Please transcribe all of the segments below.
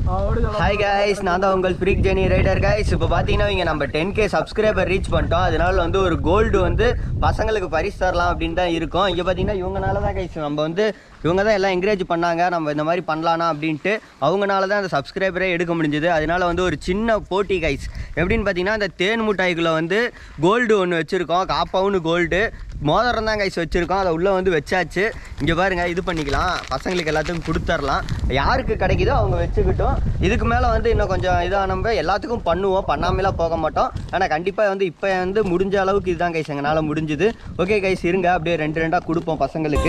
Hi guys நான் தான் உங்கள் ஃப்ரீக் ஜெனி ரைடர் கைஸ் இப்போ பார்த்தீங்கன்னா இங்கே நம்ம டென் கே சப்ஸ்கிரைபர் ரீச் பண்ணிட்டோம் அதனால வந்து ஒரு கோல்டு வந்து பசங்களுக்கு பரிசு தரலாம் அப்படின்னு தான் இருக்கோம் இங்கே பார்த்தீங்கன்னா இவங்கனால தான் கைஸ் நம்ம வந்து இவங்க தான் எல்லாம் என்கரேஜ் பண்ணாங்க நம்ம இந்த மாதிரி பண்ணலானா அப்படின்ட்டு அவங்கனால தான் அந்த சப்ஸ்கிரைபரே எடுக்க முடிஞ்சது அதனால வந்து ஒரு சின்ன போட்டி கைஸ் எப்படின்னு பார்த்தீங்கன்னா இந்த தேன் மிட்டாய்க்குள்ளே வந்து கோல்டு ஒன்று வச்சுருக்கோம் காப்பவுன்னு கோல்டு மோதிரம் தான் கைஸ் வச்சுருக்கோம் அதை உள்ளே வந்து வச்சாச்சு இங்கே பாருங்க இது பண்ணிக்கலாம் பசங்களுக்கு எல்லாத்துக்கும் கொடுத்துர்லாம் யாருக்கு கிடைக்குதோ அவங்க வச்சுக்கிட்டோம் இதுக்கு மேலே வந்து இன்னும் கொஞ்சம் இதாக நம்ம எல்லாத்துக்கும் பண்ணுவோம் பண்ணாமலாம் போக மாட்டோம் ஆனால் கண்டிப்பாக வந்து இப்போ வந்து முடிஞ்ச அளவுக்கு இதுதான் கைஸ் எங்களால் முடிஞ்சுது ஓகே கைஸ் இருங்க அப்படியே ரெண்டு ரெண்டாக கொடுப்போம் பசங்களுக்கு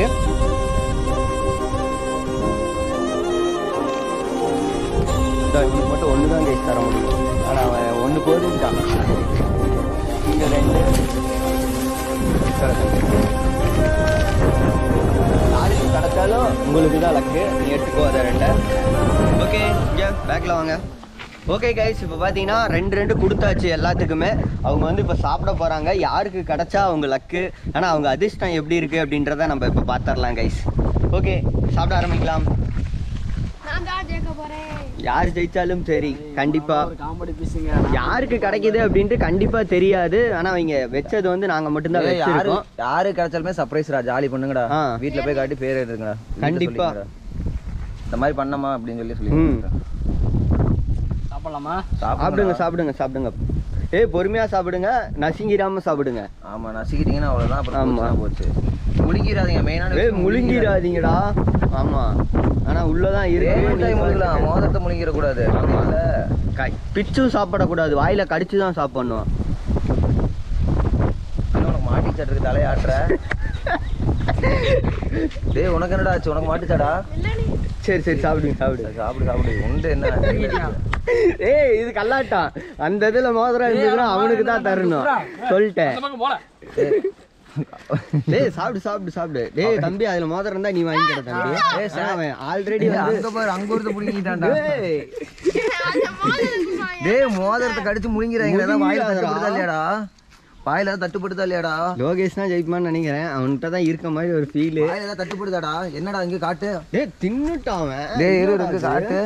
இந்த இவனுக்கு மட்டும் ஒன்று தான் கைஸ் தர முடியும் ஆனால் அவன் ஒன்று போதுட்டான் இங்கே ரெண்டு யாருக்கு கிடைச்சாலும் உங்களுக்கு தான் லக்கு நீ எடுத்துக்கோ அதை ரெண்டை ஓகே இங்கே பேக்கில் வாங்க ஓகே கைஸ் இப்போ பார்த்தீங்கன்னா ரெண்டு ரெண்டு கொடுத்தாச்சு எல்லாத்துக்குமே அவங்க வந்து இப்போ சாப்பிட போகிறாங்க யாருக்கு கிடைச்சா அவங்க லக்கு ஆனால் அவங்க அதிர்ஷ்டம் எப்படி இருக்குது அப்படின்றத நம்ம இப்போ பார்த்துடலாம் கைஸ் ஓகே சாப்பிட ஆரம்பிக்கலாம் நான் தான் ஜெயிக்க போறேன் யார் ஜெயிச்சாலும் சரி கண்டிப்பா காமெடி பீஸுங்க யாருக்கு கிடைக்குது அப்படின்ட்டு கண்டிப்பா தெரியாது ஆனா அவங்க வச்சது வந்து நாங்க மட்டும்தான் ஏய், யாரு வச்சிருக்கோம் யாரு கிடைச்சாலுமே சர்ப்ரைஸ்டா ஜாலி பண்ணுங்கடா ஆ. வீட்ல போய் காட்டி பேர் எடுங்கடா வீட்ல கண்டிப்பா. சொல்லிக்கங்கடா. இந்த மாதிரி பண்ணமா அப்படின்னு சொல்லி ம். சொல்லி சாப்பிடலாமா சாப்பிடுங்க சாப்பிடுங்க சாப்பிடுங்க ஏய் பொறுமையா சாப்பிடுங்க நசுங்கிராம சாப்பிடுங்க ஆமா நசிக்கிட்டீங்கன்னா அவ்வளவுதான் அப்புறம் ஆமா. போச்சுன்னா போச்சு முழுங்கிடாதீங்க மெயினான ஏய் முழுங்கிடாதீங்கடா ஆமா ஆனா உள்ளதான் இருக்கு நீங்க முழுங்கலாம் பாருங்க. மோதிரத்தை முழுங்கிட கூடாது ஆமால க- பிச்சும் சாப்பிடக்கூடாது வாயில கடிச்சு தான் சாப்பிடணும் உனக்கு மாட்டிச்சாட்டு தலையாட்டுற டேய் உனக்கு என்னடா ஆச்சு உனக்கு மாட்டிச்சாடா சரி சரி சாப்பிடுங்க சாப்பிடுங்க சாப்பிடு சாப்பிடு உண்டு என்ன ஏய் இது கல்லாட்டான் அந்த இதுல மோதிரம் இருந்ததுன்னா அவனுக்கு தான் தரணும் சொல்லிட்டேன் அந்த பக்கம் போல டேய் சாப்பிடு சாப்பிடு சாப்பிடு டேய் தம்பி அதுல மோதிரம் இருந்தா நீ வாங்கிக்கிற தம்பி ஏய், ஆனா அவன் ஆல்ரெடி டேய், வந்து அங்க பாரு அங்க ஒருத்த புடிங்கிட்டான்டா டேய், அந்த மாதிரி வாங்க. டேய் மோதிரத்தை கடிச்சு முழுங்கிறாங்க வாயில முழுங்கிடாதடா. தட்டுப்படுதா இல்லையாடா வாயில ஏதாவது தட்டுப்படுதா இல்லையாடா லோகேஷ் தான் ஜெயிப்பான்னு நினைக்கிறேன் அவன்கிட்ட தான் இருக்க மாதிரி ஒரு ஃபீல் வாயில ஏதாவது தட்டுப்படுதாடா என்னடா இங்க காட்டு டேய் தின்னுட்டான் அவன் டேய் இரு என்னடா இருக்கு இது? காட்டு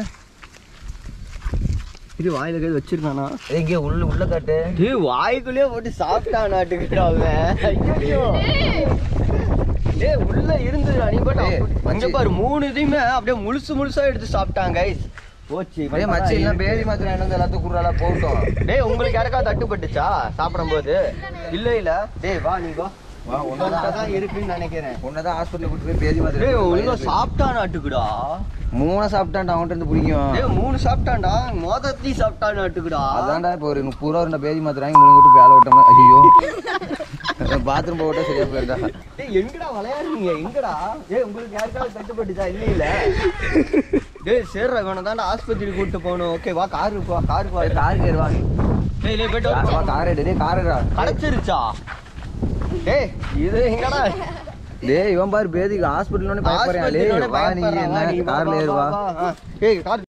இது வாயில கை வச்சிருக்கானா ஏய், இங்க உள்ள உள்ள காட்டு டேய் வாய்க்குள்ளேயே போட்டு சாப்பிட்டான் நாட்டுக்கிட்ட அவன் ஐயோ டேய் உள்ள இருந்துடா நீ பாட்டு டேய், அப்படி- அங்க மச்சி. பாரு மூணு இதையுமே அப்படியே முழுசு முழுசா எடுத்து சாப்பிட்டான் கைஸ் போச்சு டேய் மச்சி எல்லாம் பேதி மாத்திரம் என்ன எல்லாத்துக்கும் குடுறாளா போகட்டும் டேய் உங்களுக்கு யாருக்கா தட்டுப்பட்டுச்சா சாப்பிடும்போது இல்ல இல்ல டேய் வா நீ வா வா உன்கிட்ட தான் இருக்குன்னு நினைக்கிறேன் உன்னதான் ஹாஸ்பிட்டல் கூட்டு போய் பேதி டேய் ஒழுங்கா மாத்திரம் சாப்பிட்டா நாட்டுக்குடா மூணா சாப்பிட்டான்டா அவன்கிட்ட இருந்து பிடிக்கும் டேய் மூணு சாப்பிட்டான்டா மொதத்தி சாப்பிட்டா நாட்டுக்குடா அதான்டா இப்போ ஒரு முப்பது ரூபா ரெண்டு பேதி மாத்திரம் வாங்கி முழுங்கிட்டு வேலை விட்டோம் ஐயோ பாத்ரூம் போட்டா சரியா போயிருந்தா டேய் எங்கடா விளையாடுறீங்க எங்கடா டேய் உங்களுக்கு யாருக்காவது தட்டுப்பட்டுச்சா இல்ல இல்ல டேய் சேர்ற வேணும் தான் ஆஸ்பத்திரி கூட்டு போகணும் ஓகே வா காருக்கு வா காருக்கு வா கார் கேருவா டேய் டேய் போயிட்டு வா. கார் எடு டேய் கார் எடுடா கிடைச்சிருச்சா டேய் இது எங்கடா டேய் இவன் பாரு பேதிக்கு ஹாஸ்பிட்டல் பயப்படுறான் ஆஸ்பத்திரியோட வா நீ பயப்படுறான். வா, நீ என்ன வா, கார்ல வா, ஏறுவா வா, வா. ஆ. ஏய் கார்